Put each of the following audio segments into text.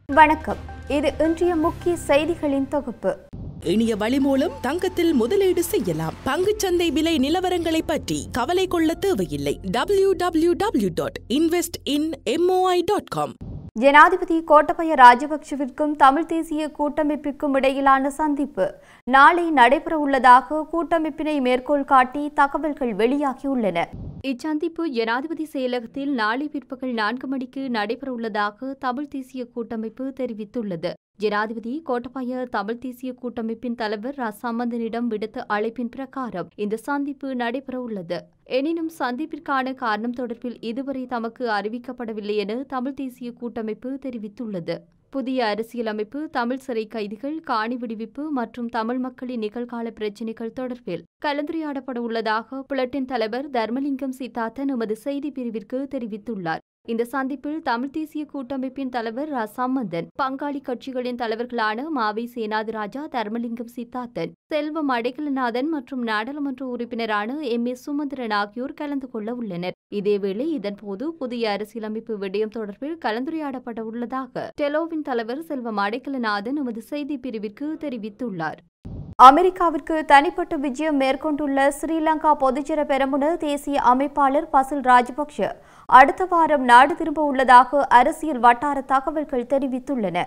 வணக்கம் இது இன்றைய முக்கிய செய்திகளின் தொகுப்பு இணைய வழி மூலம் தங்கத்தில் முதலீடு செய்யலாம் பங்குச்சந்தை விலை நிலவரங்களை பற்றி கவலை கொள்ள தேவையில்லை W W W dot invest in MOI dot com ஜனாதிபதி கோட்டபய ராஜபக்சவிற்கும் தமிழ் தேசிய கூட்டமைப்பிற்கும் இடையிலான சந்திப்பு நாளை நடைபெறவுள்ளதாக கூட்டமைப்பினை மேற்கோள் காட்டி தகவல்கள் வெளியாகியுள்ளன இச்சந்திப்பு ஜனாதிபதி செயலகத்தில் நாளை பிற்பகல் நான்கு மணிக்கு நடைபெறவுள்ளதாக தமிழ் தேசிய கூட்டமைப்பு தெரிவித்துள்ளது ஜனாதிபதி கோட்டபாய தமிழ் தேசிய கூட்டமைப்பின் தலைவர் ரா சம்பந்தனிடம் விடுத்த அழைப்பின் பிரகாரம் இந்த சந்திப்பு நடைபெறவுள்ளது எனினும் சந்திப்பிற்கான காரணம் தொடர்பில் இதுவரை தமக்கு அறிவிக்கப்படவில்லை என தமிழ் தேசிய கூட்டமைப்பு தெரிவித்துள்ளது புதிய அரசியலமைப்பு தமிழ் சிறை கைதிகள் காணி விடுவிப்பு மற்றும் தமிழ் மக்களின் நிகழ்கால பிரச்சினைகள் தொடர்பில் கலந்துரையாடப்பட உள்ளதாக புலட்டின் தலைவர் தர்மலிங்கம் சித்தார்த்தன் எமது செய்தி பிரிவிற்கு தெரிவித்துள்ளார் இந்த சந்திப்பில் தமிழ் தேசிய கூட்டமைப்பின் தலைவர் ரா சம்பந்தன் பங்காளி கட்சிகளின் தலைவர்களான மாவை சேனாதிராஜா தர்மலிங்கம் சித்தார்த்தன் செல்வம் அடைக்கலநாதன் மற்றும் நாடாளுமன்ற உறுப்பினரான எம் ஏ சுமந்திரன் ஆகியோர் கலந்து கொள்ள உள்ளனர் இதேவேளை இதன்போது புதிய அரசியலமைப்பு விடயம் தொடர்பில் கலந்துரையாடப்பட உள்ளதாக டெலோவின் தலைவர் செல்வம் அடைக்கலநாதன் எமது செய்தி பிரிவிற்கு தெரிவித்துள்ளார் அமெரிக்காவிற்கு தனிப்பட்ட விஜயம் மேற்கொண்டுள்ள ஸ்ரீலங்கா பொதுஜன பெரமுன தேசிய அமைப்பாளர் பசில் ராஜபக்ஷ அடுத்த வாரம் நாடு திரும்ப உள்ளதாக அரசியல் வட்டார தகவல்கள் தெரிவித்துள்ளன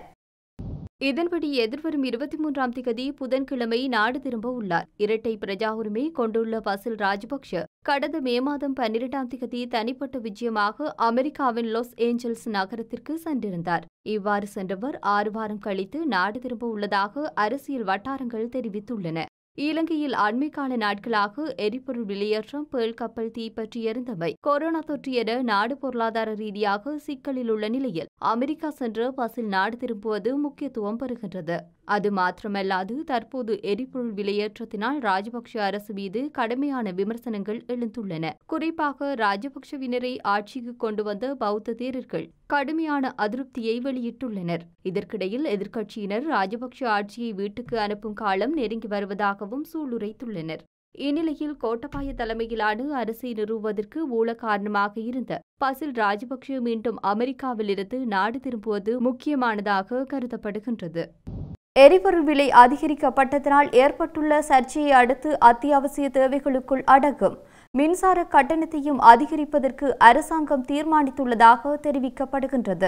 இதன்படி எதிர்வரும் இருபத்தி மூன்றாம் திகதி புதன்கிழமை நாடு திரும்ப உள்ளார் இரட்டை பிரஜா உரிமை கொண்டுள்ள பசில் ராஜபக்ஷ கடந்த மே மாதம் பன்னிரெண்டாம் திகதி தனிப்பட்ட விஜயமாக அமெரிக்காவின் லாஸ் ஏஞ்சல்ஸ் நகரத்திற்கு சென்றிருந்தார் இவ்வாறு சென்றவர் ஆறு வாரம் கழித்து நாடு திரும்ப உள்ளதாக அரசியல் வட்டாரங்கள் தெரிவித்துள்ளன இலங்கையில் அண்மைக்கால நாட்களாக எரிபொருள் வெளியேற்றம் பேள் கப்பல் தீப்பற்றி எரிந்தமை கொரோனா தொற்று என நாடு பொருளாதார ரீதியாக சிக்கலில் உள்ள நிலையில் அமெரிக்கா சென்ற பஸ்ஸில் நாடு திரும்புவது முக்கியத்துவம் பெறுகின்றது அது மாத்திரமல்லாது தற்போது எரிபொருள் விலையேற்றத்தினால் ராஜபக்ஷ அரசு மீது கடுமையான விமர்சனங்கள் எழுந்துள்ளன குறிப்பாக ராஜபக்ஷவினரை ஆட்சிக்கு கொண்டு வந்த பௌத்த தேரர்கள் கடுமையான அதிருப்தியை வெளியிட்டுள்ளனர் இதற்கிடையில் எதிர்க்கட்சியினர் ராஜபக்ஷ ஆட்சியை வீட்டுக்கு அனுப்பும் காலம் நெருங்கி வருவதாகவும் சூளுரைத்துள்ளனர் இந்நிலையில் கோட்டபாய தலைமையிலான அரசை நிறுவுவதற்கு மூல காரணமாக இருந்த பசில் ராஜபக்ஷ மீண்டும் அமெரிக்காவிலிருந்து நாடு திரும்புவது முக்கியமானதாக கருதப்படுகின்றது எரிபொருள் விலை அதிகரிக்கப்பட்டதனால் ஏற்பட்டுள்ள சர்ச்சையை அடுத்து அத்தியாவசிய தேவைகளுக்குள் அடங்கும் மின்சார கட்டணத்தையும் அதிகரிப்பதற்கு அரசாங்கம் தீர்மானித்துள்ளதாக தெரிவிக்கப்படுகின்றது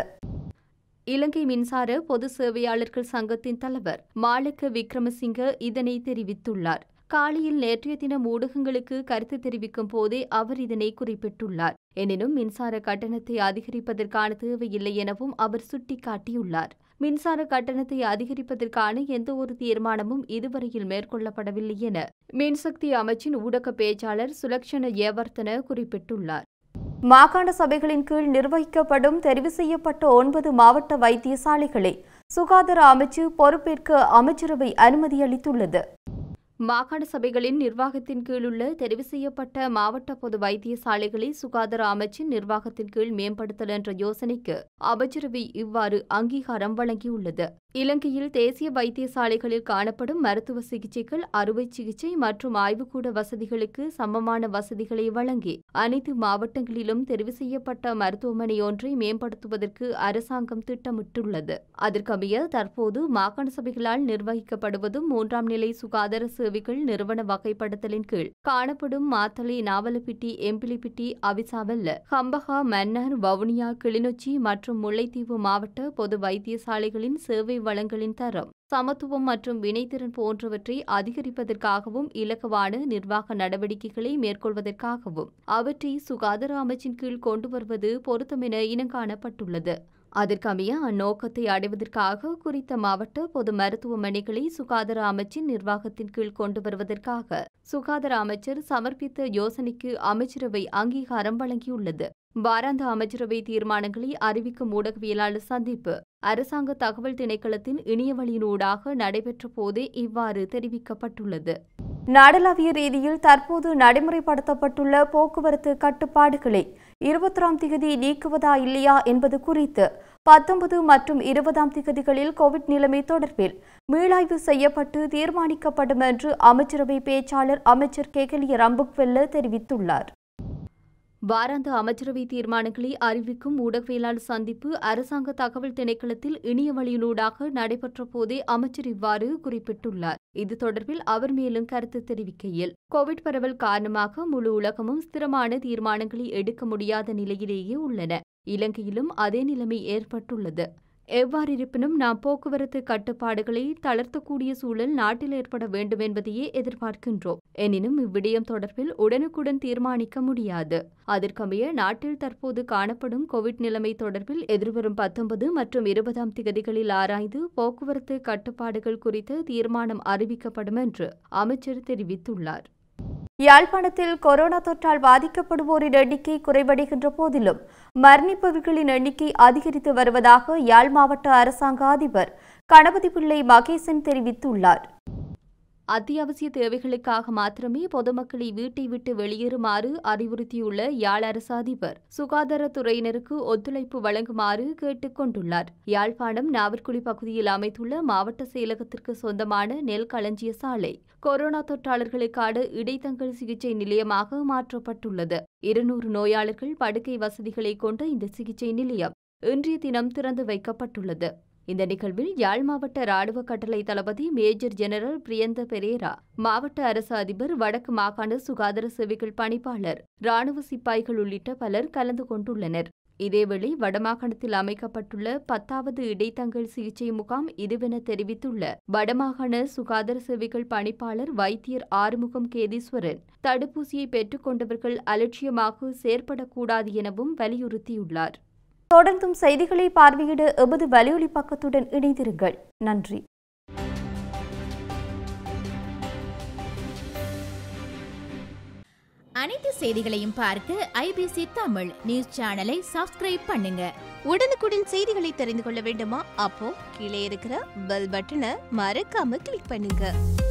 இலங்கை மின்சார பொது சேவையாளர்கள் சங்கத்தின் தலைவர் மாலக்க விக்ரமசிங்க இதனை தெரிவித்துள்ளார் காலையில் நேற்றைய தினம் ஊடகங்களுக்கு கருத்து தெரிவிக்கும் போதே அவர் இதனை குறிப்பிட்டுள்ளார் எனினும் மின்சார கட்டணத்தை அதிகரிப்பதற்கான தேவையில்லை எனவும் அவர் சுட்டிக்காட்டியுள்ளார் மின்சார கட்டணத்தை அதிகரிப்பதற்கான எந்த ஒரு தீர்மானமும் இதுவரையில் மேற்கொள்ளப்படவில்லை என மின்சக்தி அமைச்சின் ஊடக பேச்சாளர் சுலக்ஷண ஏவர்த்தன குறிப்பிட்டுள்ளார் மாகாண சபைகளின் கீழ் நிர்வகிக்கப்படும் தெரிவு செய்யப்பட்ட ஒன்பது மாவட்ட வைத்தியசாலைகளை சுகாதார அமைச்சு பொறுப்பேற்க அமைச்சரவை அனுமதி அளித்துள்ளது மாகாண சபைகளின் நிர்வாகத்தின் கீழ் உள்ள தெரிவு செய்யப்பட்ட மாவட்ட பொது வைத்தியசாலைகளை சுகாதார அமைச்சின் நிர்வாகத்தின் கீழ் மேம்படுத்தல் என்ற யோசனைக்கு அமைச்சரவை இவ்வாறு அங்கீகாரம் வழங்கியுள்ளது இலங்கையில் தேசிய வைத்தியசாலைகளில் காணப்படும் மருத்துவ சிகிச்சைகள் அறுவை சிகிச்சை மற்றும் ஆய்வுக்கூட வசதிகளுக்கு சமமான வசதிகளை வழங்கி அனைத்து மாவட்டங்களிலும் தெரிவு செய்யப்பட்ட மருத்துவமனை ஒன்றை மேம்படுத்துவதற்கு அரசாங்கம் திட்டமிட்டுள்ளது அதற்கமைய தற்போது மாகாண சபைகளால் நிர்வகிக்கப்படுவதும் மூன்றாம் நிலை சுகாதார சேவைகள் நிறுவன வகைப்படுத்தலின் கீழ் காணப்படும் மாத்தளை நாவலப்பிட்டி எம்பிலிப்பிட்டி அவிசாவல்ல ஹம்பகா மன்னார் வவுனியா கிளிநொச்சி மற்றும் முல்லைத்தீவு மாவட்ட பொது வைத்தியசாலைகளின் சேவை வளங்களின் தரம் சமத்துவம் மற்றும் வினைத்திறன் போன்றவற்றை அதிகரிப்பதற்காகவும் இலகுவான நிர்வாக நடவடிக்கைகளை மேற்கொள்வதற்காகவும் அவற்றை சுகாதார அமைச்சின் கீழ் கொண்டு வருவது பொருத்தமென இனங்காணப்பட்டுள்ளது அதற்கமைய அந்நோக்கத்தை அடைவதற்காக குறித்த மாவட்ட பொது மருத்துவமனைகளை சுகாதார அமைச்சின் நிர்வாகத்தின் கீழ் கொண்டு வருவதற்காக சுகாதார அமைச்சர் சமர்ப்பித்த யோசனைக்கு அமைச்சரவை அங்கீகாரம் வழங்கியுள்ளது வாராந்த அமைச்சரவை தீர்மானங்களை அறிவிக்கும் ஊடகவியலாளர் சந்திப்பு அரசாங்க தகவல் திணைக்களத்தின் இணையவழியினூடாக நடைபெற்ற போதே இவ்வாறு தெரிவிக்கப்பட்டுள்ளது நாடளாவிய ரீதியில் தற்போது நடைமுறைப்படுத்தப்பட்டுள்ள போக்குவரத்து கட்டுப்பாடுகளை இருபத்தொராம் திகதி நீக்குவதா இல்லையா என்பது குறித்து பத்தொன்பது மற்றும் இருபதாம் திகதிகளில் கோவிட் நிலைமை தொடர்பில் மீளாய்வு செய்யப்பட்டு தீர்மானிக்கப்படும் என்று அமைச்சரவை பேச்சாளர் அமைச்சர் கெகலிய ரம்புக்வெல்ல தெரிவித்துள்ளார் வாராந்த அமைச்சரவை தீர்மானங்களை அறிவிக்கும் ஊடகவியலாளர் சந்திப்பு அரசாங்க தகவல் திணைக்களத்தில் இணைய வழியினூடாக நடைபெற்ற போதே அமைச்சர் இவ்வாறு குறிப்பிட்டுள்ளார் இது தொடர்பில் அவர் மேலும் கருத்து தெரிவிக்கையில் கோவிட் பரவல் காரணமாக முழு உலகமும் ஸ்திரமான தீர்மானங்களை எடுக்க முடியாத நிலையிலேயே உள்ளன இலங்கையிலும் அதே நிலைமை ஏற்பட்டுள்ளது எவ்வாறிருப்பினும் நாம் போக்குவரத்து கட்டுப்பாடுகளை தளர்த்தக்கூடிய சூழல் நாட்டில் ஏற்பட வேண்டும் என்பதையே எதிர்பார்க்கின்றோம் எனினும் இவ்விடயம் தொடர்பில் உடனுக்குடன் தீர்மானிக்க முடியாது அதற்கமைய நாட்டில் தற்போது காணப்படும் கோவிட் நிலைமை தொடர்பில் எதிர்வரும் பத்தொன்பது மற்றும் இருபதாம் திகதிகளில் ஆராய்ந்து போக்குவரத்து கட்டுப்பாடுகள் குறித்து தீர்மானம் அறிவிக்கப்படும் என்று அமைச்சர் தெரிவித்துள்ளார் யாழ்ப்பாணத்தில் கொரோனா தொற்றால் பாதிக்கப்படுவோரின் எண்ணிக்கை குறைவடைகின்ற போதிலும் மரணிப்பவர்களின் எண்ணிக்கை அதிகரித்து வருவதாக யாழ் மாவட்ட அரசாங்க அதிபர் கணபதி பிள்ளை மகேசன் தெரிவித்துள்ளார் அத்தியாவசிய தேவைகளுக்காக மாத்திரமே பொதுமக்களை வீட்டை விட்டு வெளியேறுமாறு அறிவுறுத்தியுள்ள யாழ் அரசு அதிபர் சுகாதாரத்துறையினருக்கு ஒத்துழைப்பு வழங்குமாறு கேட்டுக் கொண்டுள்ளார் யாழ்ப்பாணம் நாவற்குழி பகுதியில் அமைத்துள்ள மாவட்ட செயலகத்திற்கு சொந்தமான நெல் களஞ்சிய சாலை கொரோனா தொற்றாளர்களுக்கான இடைத்தங்கல் சிகிச்சை நிலையமாக மாற்றப்பட்டுள்ளது இருநூறு நோயாளர்கள் படுக்கை வசதிகளை கொண்ட இந்த சிகிச்சை நிலையம் இன்றைய தினம் திறந்து வைக்கப்பட்டுள்ளது இந்த நிகழ்வில் யாழ் மாவட்ட ராணுவ கட்டளை தளபதி மேஜர் ஜெனரல் பிரியந்த பெரேரா மாவட்ட அரசு அதிபர் வடக்கு மாகாண சுகாதார சேவைகள் பணிப்பாளர் ராணுவ சிப்பாய்கள் உள்ளிட்ட பலர் கலந்து கொண்டுள்ளனர் இதேவேளை வடமாகாணத்தில் அமைக்கப்பட்டுள்ள பத்தாவது இடைத்தங்கல் சிகிச்சை முகாம் இதுவென தெரிவித்துள்ள வடமாகாண சுகாதார சேவைகள் பணிப்பாளர் வைத்தியர் ஆறுமுகம் கேதீஸ்வரன் தடுப்பூசியை பெற்றுக்கொண்டவர்கள் அலட்சியமாக செயற்படக்கூடாது எனவும் வலியுறுத்தியுள்ளார் தொடர்ந்தும் செய்திகளை பார்வையிட எமது வலியொலி பக்கத்துடன் இணைந்திருங்கள் நன்றி அனைத்து செய்திகளையும் பார்க்க ஐபிசி தமிழ் நியூஸ் சேனலை சப்ஸ்கிரைப் பண்ணுங்க உடனுக்குடன் செய்திகளை தெரிந்து கொள்ள வேண்டுமா அப்போ கீழே இருக்கிற பெல் பட்டனை மறக்காம கிளிக் பண்ணுங்க